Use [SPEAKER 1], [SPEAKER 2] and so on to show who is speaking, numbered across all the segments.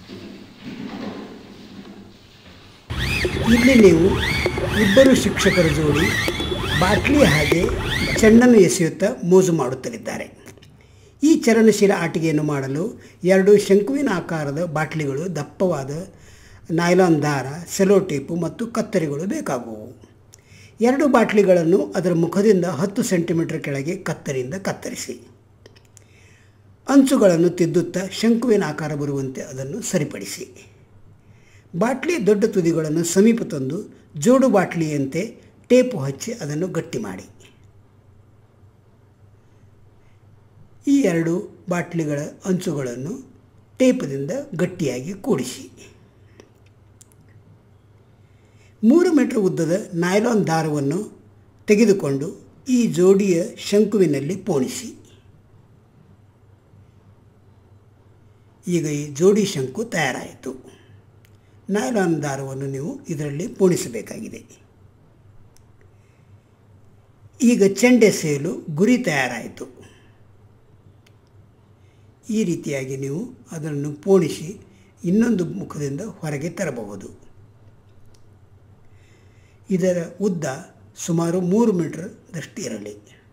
[SPEAKER 1] ಇಲ್ಲಿ ನೀವು ಇಬ್ಬರು ಶಿಕ್ಷಕರ ಜೋಡಿ ಬಾಟ್ಲಿ ಹಾಗೆ ಚೆಂಡನ್ನು ಎಸೆಯುತ್ತಾ ಮೋಜು ಮಾಡುತ್ತಲಿದ್ದಾರೆ ಈ ಚಲನಶೀಲ ಆಟಿಕೆಯನ್ನು ಮಾಡಲು ಎರಡು ಶಂಕುವಿನ ಆಕಾರದ ಬಾಟ್ಲಿಗಳು ದಪ್ಪವಾದ ನೈಲಾನ್ ದಾರ ಸೆಲೋ ಟೇಪು ಮತ್ತು ಕತ್ತರಿಗಳು ಬೇಕಾಗುವು ಎರಡು ಬಾಟ್ಲಿಗಳನ್ನು ಅದರ ಮುಖದಿಂದ ಹತ್ತು ಸೆಂಟಿಮೀಟರ್ ಕೆಳಗೆ ಕತ್ತರಿಯಿಂದ ಕತ್ತರಿಸಿ ಅಂಚುಗಳನ್ನು ತಿದ್ದುತ್ತಾ ಶಂಕುವಿನ ಆಕಾರ ಬರುವಂತೆ ಅದನ್ನು ಸರಿಪಡಿಸಿ ಬಾಟ್ಲಿ ದೊಡ್ಡ ತುದಿಗಳನ್ನು ಸಮೀಪ ತಂದು ಜೋಡು ಬಾಟ್ಲಿಯಂತೆ ಟೇಪು ಹಚ್ಚಿ ಅದನ್ನು ಗಟ್ಟಿ ಮಾಡಿ ಈ ಎರಡು ಬಾಟ್ಲಿಗಳ ಅಂಚುಗಳನ್ನು ಟೇಪದಿಂದ ಗಟ್ಟಿಯಾಗಿ ಕೂಡಿಸಿ ಮೂರು ಮೀಟರ್ ಉದ್ದದ ನೈಲಾನ್ ದಾರವನ್ನು ತೆಗೆದುಕೊಂಡು ಈ ಜೋಡಿಯ ಶಂಕುವಿನಲ್ಲಿ ಪೋಣಿಸಿ ಈಗ ಈ ಜೋಡಿ ಶಂಕು ತಯಾರಾಯಿತು ನೈಲಾನ್ ದಾರವನ್ನು ನೀವು ಇದರಲ್ಲಿ ಪೋಣಿಸಬೇಕಾಗಿದೆ ಈಗ ಚೆಂಡೆಸೆಯಲು ಗುರಿ ತಯಾರಾಯಿತು ಈ ರೀತಿಯಾಗಿ ನೀವು ಅದನ್ನು ಪೋಣಿಸಿ ಇನ್ನೊಂದು ಮುಖದಿಂದ ಹೊರಗೆ ತರಬಹುದು ಇದರ ಉದ್ದ ಸುಮಾರು ಮೂರು ಮೀಟರ್ದಷ್ಟು ಇರಲಿ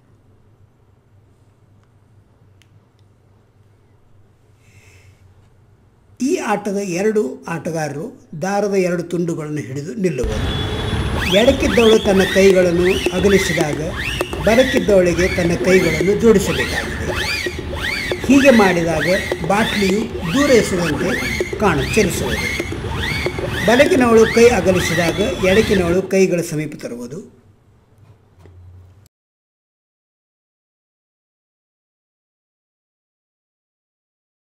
[SPEAKER 1] ಈ ಆಟದ ಎರಡು ಆಟಗಾರರು ದಾರದ ಎರಡು ತುಂಡುಗಳನ್ನು ಹಿಡಿದು ನಿಲ್ಲುವರು ಎಡಕ್ಕಿದ್ದವಳು ತನ್ನ ಕೈಗಳನ್ನು ಅಗಲಿಸಿದಾಗ ಬಲಕ್ಕಿದ್ದವಳಿಗೆ ತನ್ನ ಕೈಗಳನ್ನು ಜೋಡಿಸಬೇಕಾಗಿದೆ ಹೀಗೆ ಮಾಡಿದಾಗ ಬಾಟ್ಲಿಯು ದೂರ ಎಸೆದಂತೆ ಕಾಣು ಚಲಿಸುವುದು ಬಲಕಿನವಳು ಕೈ ಅಗಲಿಸಿದಾಗ ಎಡಕಿನವಳು ಕೈಗಳ ಸಮೀಪ ತರುವುದು